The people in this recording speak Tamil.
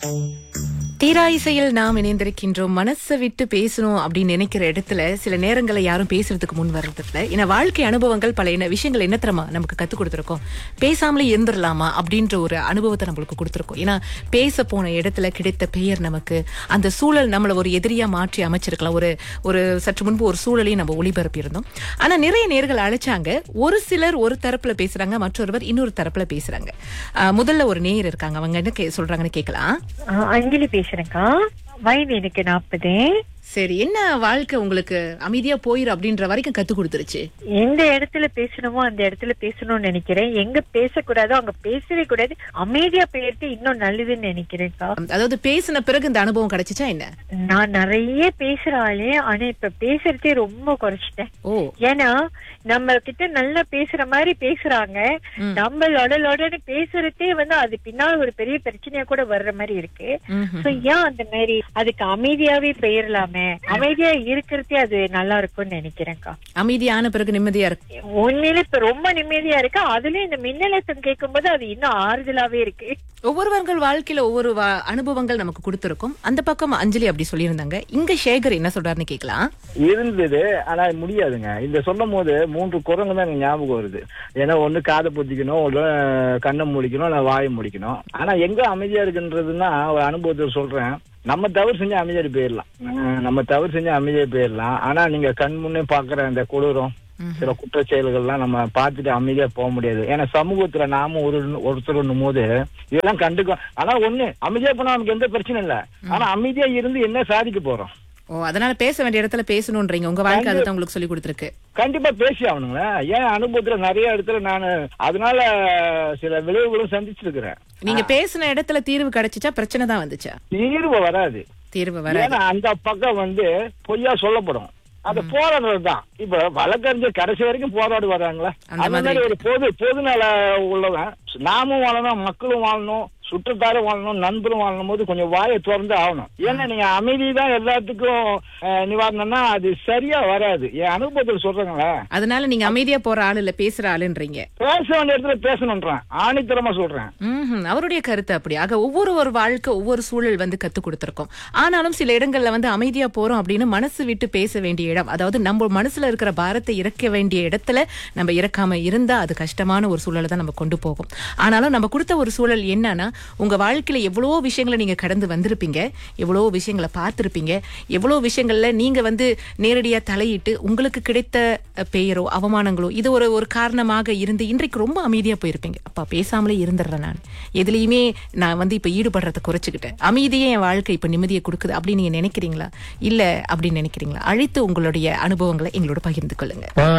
தீரா இசையில் நாம் இணைந்திருக்கின்றோம் மனசை விட்டு பேசணும் அப்படின்னு நினைக்கிற இடத்துல சில நேரங்களை யாரும் பேசுறதுக்கு முன் வர்றதில்ல ஏன்னா வாழ்க்கை அனுபவங்கள் பல என்ன விஷயங்கள் என்ன தெரியுமா நமக்கு கத்துக் கொடுத்துருக்கோம் பேசாமலே இருந்துடலாமா அப்படின்ற ஒரு அனுபவத்தை நம்மளுக்கு கொடுத்துருக்கோம் ஏன்னா பேச போன இடத்துல கிடைத்த பெயர் நமக்கு அந்த சூழல் நம்மள ஒரு எதிரியா மாற்றி அமைச்சிருக்கலாம் ஒரு ஒரு சற்று முன்பு ஒரு சூழலையும் நம்ம ஒளிபரப்பி இருந்தோம் ஆனா நிறைய நேர்கள் அழைச்சாங்க ஒரு சிலர் ஒரு தரப்புல பேசுறாங்க மற்றொருவர் இன்னொரு தரப்புல பேசுறாங்க ஆஹ் முதல்ல ஒரு நேயர் இருக்காங்க அவங்க என்ன கே- சொல்றாங்கன்னு கேட்கலாம் ஆ, அஞ்சலி பேசுறேன்க்கா வயது எனக்கு நாற்பது சரி என்ன வாழ்க்கை உங்களுக்கு அமைதியா போயிரு அப்படின்ற வரைக்கும் கத்து கொடுத்துருச்சு எந்த இடத்துல பேசணுமோ அந்த இடத்துல பேசணும்னு நினைக்கிறேன் எங்க பேசக்கூடாதோ அங்க பேசவே கூடாது அமைதியா போயிட்டு இன்னும் நல்லதுன்னு நினைக்கிறேன்க்கா அதாவது பேசின பிறகு இந்த அனுபவம் கிடைச்சிச்சா என்ன நான் நிறைய பேசுறாளே ஆனா இப்ப பேசுறதே ரொம்ப குறைச்சிட்டேன் ஓ ஏன்னா நம்ம கிட்ட நல்லா பேசுற மாதிரி பேசுறாங்க ம். நம்ம லொட லொடன்னு பேசுறதே வந்து அது பின்னால் ஒரு பெரிய பிரச்சனையா கூட வர்ற மாதிரி இருக்கு ம்ஹும். So, ஏன் அந்த மாதிரி அதுக்கு அமைதியாவே போயிடலாமே அமைதியா இருக்கிறதே அது நல்லா இருக்கும்னு நினைக்கிறேன்க்கா அமைதியான பிறகு நிம்மதியா இருக்கு உண்மையில இப்ப ரொம்ப நிம்மதியா இருக்கு அதுலயும் இந்த மின்னலசம் கேட்கும்போது அது இன்னும் ஆறுதலாவே இருக்கு ஒவ்வொருவர்கள் வாழ்க்கையில ஒவ்வொரு வா- அனுபவங்கள் நமக்கு கொடுத்திருக்கும் அந்த பக்கம் அஞ்சலி அப்படி சொல்லியிருந்தாங்க இங்க சேகர் என்ன சொல்றாருன்னு கேட்கலாம் இருந்தது ஆனா முடியாதுங்க இந்த சொல்லும் போது மூன்று குரங்கு தான் எனக்கு ஞாபகம் வருது ஏன்னா ஒண்ணு காதை பொத்திக்கணும் ஒண்ணு கண்ணை முடிக்கணும் இல்ல வாயை முடிக்கணும் ஆனா எங்க அமைதியா இருக்குன்றதுன்னா ஒரு அனுபவத்தை சொல்றேன் நம்ம தவறு செஞ்சு அமைதியா போயிடலாம் அஹ் நம்ம தவறு செஞ்சு அமைதியா போயிடலாம் ஆனா நீங்க கண் முன்னே பாக்குற அந்த கொடூரம் சில குற்ற செயல்கள்லாம் நம்ம பார்த்துட்டு அமைதியா போக முடியாது ஏன்னா சமூகத்துல நாம ஒரு ஒருத்தர் போது இதெல்லாம் கண்டுக்கும் ஆனா ஒண்ணு அமைதியா போனா நமக்கு எந்த பிரச்சனையும் இல்ல ஆனா அமைதியா இருந்து என்ன சாதிக்க போறோம் ஓ அதனால பேச வேண்டிய இடத்துல பேசணும்ன்றீங்க உங்க வாழ்க்கை அதுதான் உங்களுக்கு சொல்லி கொடுத்துருக்கு கண்டிப்பா பேசி ஆகணுங்களே ஏன் அனுபவத்துல நிறைய இடத்துல நான் அதனால சில விளைவுகளும் சந்திச்சிருக்கிறேன் நீங்க பேசின இடத்துல தீர்வு கிடைச்சிச்சா பிரச்சனை தான் வந்துச்சா தீர்வு வராது தீர்வு வர ஏன்னா அந்த பக்கம் வந்து பொய்யா சொல்லப்படும் அது போராடுறது தான் இப்ப வழக்கறிஞர் கடைசி வரைக்கும் போராடி வர்றாங்களா அந்த அந்த மாதிரி ஒரு பொது பொதுநல உள்ளவன் நாமும் வாழணும் மக்களும் வாழணும் சுற்றத்தாரும் வாழணும் நண்பரும் வாழணும் போது கொஞ்சம் வாயை திறந்து ஆகணும் ஏன்னா நீங்க அமைதி தான் எல்லாத்துக்கும் அஹ், நிவாரணம்னா அது சரியா வராது என் அனுபவத்தில் சொல்றேங்களே அதனால நீங்க அமைதியா போற ஆளு இல்ல பேசுற ஆளுன்றீங்க பேச வேண்டிய இடத்துல பேசணும்ன்றான் ஆணித்தரமா சொல்றேன் ம்ஹும். அவருடைய கருத்து அப்படி ஆக ஒவ்வொரு ஒரு வாழ்க்கை ஒவ்வொரு சூழல் வந்து கத்து கொடுத்திருக்கோம் ஆனாலும் சில இடங்கள்ல வந்து அமைதியா போறோம் அப்படின்னு மனசு விட்டு பேச வேண்டிய இடம் அதாவது நம்ம மனசுல இருக்கிற பாரத்தை இறக்க வேண்டிய இடத்துல நம்ம இறக்காம இருந்தா அது கஷ்டமான ஒரு சூழலை தான் நம்ம கொண்டு போகும் ஆனாலும் நம்ம கொடுத்த ஒரு சூழல் என்னன்னா உங்க வாழ்க்கையில எவ்வளவோ விஷயங்களை நீங்க கடந்து வந்திருப்பீங்க எவ்வளவோ விஷயங்களை பார்த்திருப்பீங்க எவ்வளவோ விஷயங்கள்ல நீங்க வந்து நேரடியா தலையிட்டு உங்களுக்கு கிடைத்த அஹ், பெயரோ அவமானங்களோ இது ஒரு ஒரு காரணமாக இருந்து இன்றைக்கு ரொம்ப அமைதியா போயிருப்பீங்க அப்பா பேசாமலே இருந்துடுறேன் நான் எதுலயுமே நான் வந்து இப்ப ஈடுபடுறதை குறைச்சுக்கிட்டேன் அமைதியே என் வாழ்க்கை இப்ப நிம்மதியை கொடுக்குது அப்படின்னு நீங்க நினைக்கிறீங்களா இல்ல அப்படின்னு நினைக்கிறீங்களா அழைத்து உங்களுடைய அனுபவங்களை எங்களோட பகிர்ந்து கொள்ளுங்க